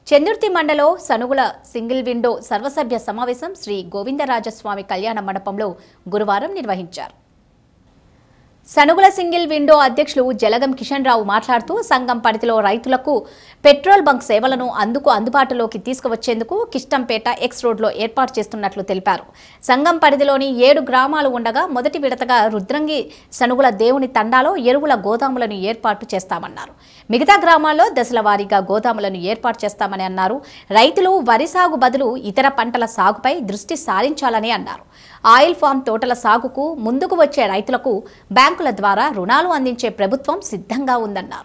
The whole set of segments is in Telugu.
చందుర్తి మండలో సనుగుల సింగిల్ విండో సర్వసభ్య సమావేశం శ్రీ గోవిందరాజస్వామి కళ్యాణ మండపంలో గురువారం నిర్వహించారు సనుగుల సింగిల్ విండో అధ్యక్షులు జలగం కిషన్ రావు మాట్లాడుతూ సంఘం పరిధిలో రైతులకు పెట్రోల్ బంక్ సేవలను అందుకు అందుబాటులోకి తీసుకువచ్చేందుకు కిష్టంపేట ఎక్స్ రోడ్లో ఏర్పాటు చేస్తున్నట్లు తెలిపారు సంఘం పరిధిలోని ఏడు గ్రామాలు ఉండగా మొదటి విడతగా రుద్రంగి సనుగుల దేవుని తండాలో ఎరువుల గోదాములను ఏర్పాటు చేస్తామన్నారు మిగతా గ్రామాల్లో దశల వారీగా గోదాములను ఏర్పాటు చేస్తామని అన్నారు రైతులు వరి సాగు బదులు ఇతర పంటల సాగుపై దృష్టి సారించాలని అన్నారు ఆయిల్ ఫామ్ తోటల సాగుకు ముందుకు వచ్చే రైతులకు బ్యాంకుల ద్వారా రుణాలు అందించే ప్రభుత్వం సిద్ధంగా ఉందన్నారు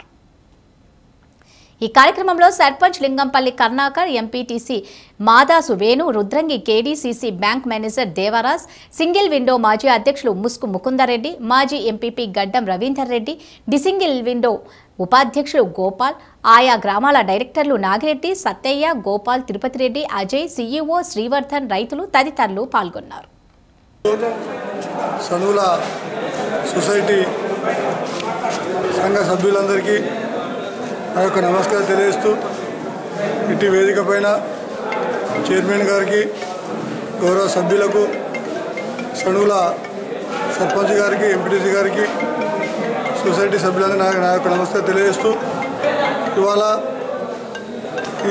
ఈ కార్యక్రమంలో sarpanch Lingampalli Karnakar MPTC Madasu Venu Rudrangi KDCC bank manager Devaraj single window మాజీ అధ్యక్షులు ముస్కు ముకుందరెడ్డి మాజీ ఎంపీపీ గడ్డం రవీందర్ రెడ్డి డిసింగిల్ విండో ఉపాధ్యక్షులు గోపాల్ ఆయా గ్రామాల డైరెక్టర్లు నాగిరెడ్డి సత్తయ్య గోపాల్ తిరుపతి రెడ్డి అజయ్ సీఈఓ శ్రీవర్ధన్ రైతులు తదితరులు పాల్గొన్నారు సనువుల సొసైటీ సంఘ సభ్యులందరికీ నా యొక్క నమస్కారం తెలియజేస్తూ ఇటు వేదిక పైన చైర్మన్ గారికి గౌరవ సభ్యులకు సనువుల సర్పంచ్ గారికి ఎంపీటీసీ గారికి సొసైటీ సభ్యులందరూ నాకు నా యొక్క నమస్కారం తెలియజేస్తూ ఇవాళ ఈ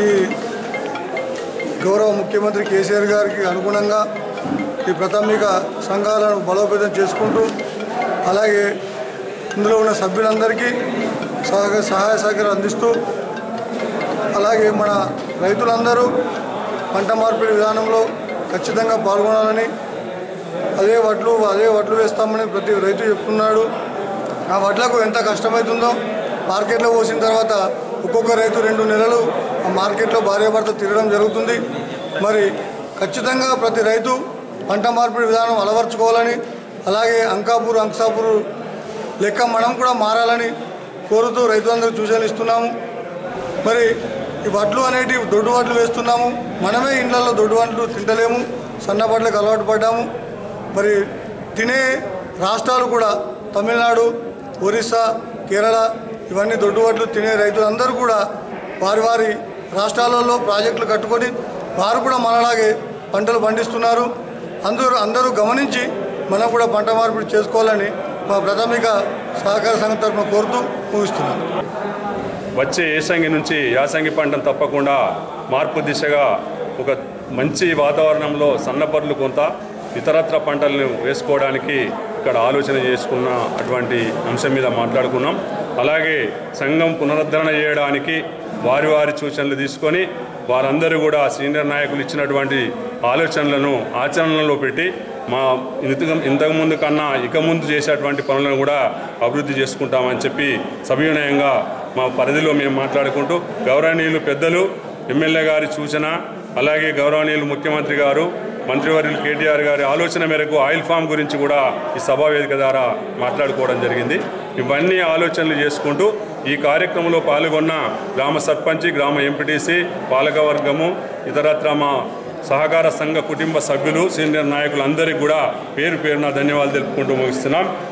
గౌరవ ముఖ్యమంత్రి కేసీఆర్ గారికి అనుగుణంగా ఈ ప్రాథమిక సంఘాలను బలోపేతం చేసుకుంటూ అలాగే ఇందులో ఉన్న సభ్యులందరికీ సహక సహాయ సహకారం అందిస్తూ అలాగే మన రైతులందరూ పంట మార్పిడి విధానంలో ఖచ్చితంగా పాల్గొనాలని అదే వడ్లు అదే వడ్లు వేస్తామని ప్రతి రైతు చెప్తున్నాడు ఆ వడ్లకు ఎంత కష్టమవుతుందో మార్కెట్లో పోసిన తర్వాత ఒక్కొక్క రైతు రెండు నెలలు ఆ మార్కెట్లో భార్యాభర్త తిరగడం జరుగుతుంది మరి ఖచ్చితంగా ప్రతి రైతు పంట మార్పిడి విధానం అలవర్చుకోవాలని అలాగే అంకాపూర్ అంకాపూర్ లెక్క మనం కూడా మారాలని కోరుతూ రైతులందరూ సూచనలు ఇస్తున్నాము మరి ఈ వడ్లు అనేటివి దొడ్డు వడ్లు వేస్తున్నాము మనమే ఇండ్లలో దొడ్డు వడ్లు తింటలేము సన్న వడ్లకు అలవాటు పడ్డాము మరి తినే రాష్ట్రాలు కూడా తమిళనాడు ఒరిస్సా కేరళ ఇవన్నీ దొడ్డు వడ్లు తినే రైతులందరూ కూడా వారి వారి రాష్ట్రాలలో ప్రాజెక్టులు కట్టుకొని వారు కూడా మనలాగే పంటలు పండిస్తున్నారు అందరూ అందరూ గమనించి మనం కూడా పంట మార్పిడి చేసుకోవాలని మా ప్రాథమిక సహకార సంఘం తరఫున కోరుతూ ముగిస్తున్నాను వచ్చే ఏసంగి నుంచి యాసంగి పంటను తప్పకుండా మార్పు దిశగా ఒక మంచి వాతావరణంలో సన్నపర్లు కొంత ఇతరత్ర పంటలను వేసుకోవడానికి ఇక్కడ ఆలోచన చేసుకున్న అటువంటి అంశం మీద మాట్లాడుకున్నాం అలాగే సంఘం పునరుద్ధరణ చేయడానికి వారి వారి సూచనలు తీసుకొని వారందరూ కూడా సీనియర్ నాయకులు ఇచ్చినటువంటి ఆలోచనలను ఆచరణలో పెట్టి మా ఇంతకు ఇంతకుముందు కన్నా ఇక ముందు చేసేటువంటి పనులను కూడా అభివృద్ధి చేసుకుంటామని చెప్పి సవినయంగా మా పరిధిలో మేము మాట్లాడుకుంటూ గౌరవనీయులు పెద్దలు ఎమ్మెల్యే గారి సూచన అలాగే గౌరవనీయులు ముఖ్యమంత్రి గారు మంత్రివర్యులు కేటీఆర్ గారి ఆలోచన మేరకు ఆయిల్ ఫామ్ గురించి కూడా ఈ సభా వేదిక ద్వారా మాట్లాడుకోవడం జరిగింది ఇవన్నీ ఆలోచనలు చేసుకుంటూ ఈ కార్యక్రమంలో పాల్గొన్న గ్రామ సర్పంచి గ్రామ ఎంపీటీసీ పాలకవర్గము ఇతరత్ర మా సహకార సంఘ కుటుంబ సభ్యులు సీనియర్ నాయకులందరికీ కూడా పేరు పేరున ధన్యవాదాలు తెలుపుకుంటూ ముగిస్తున్నాం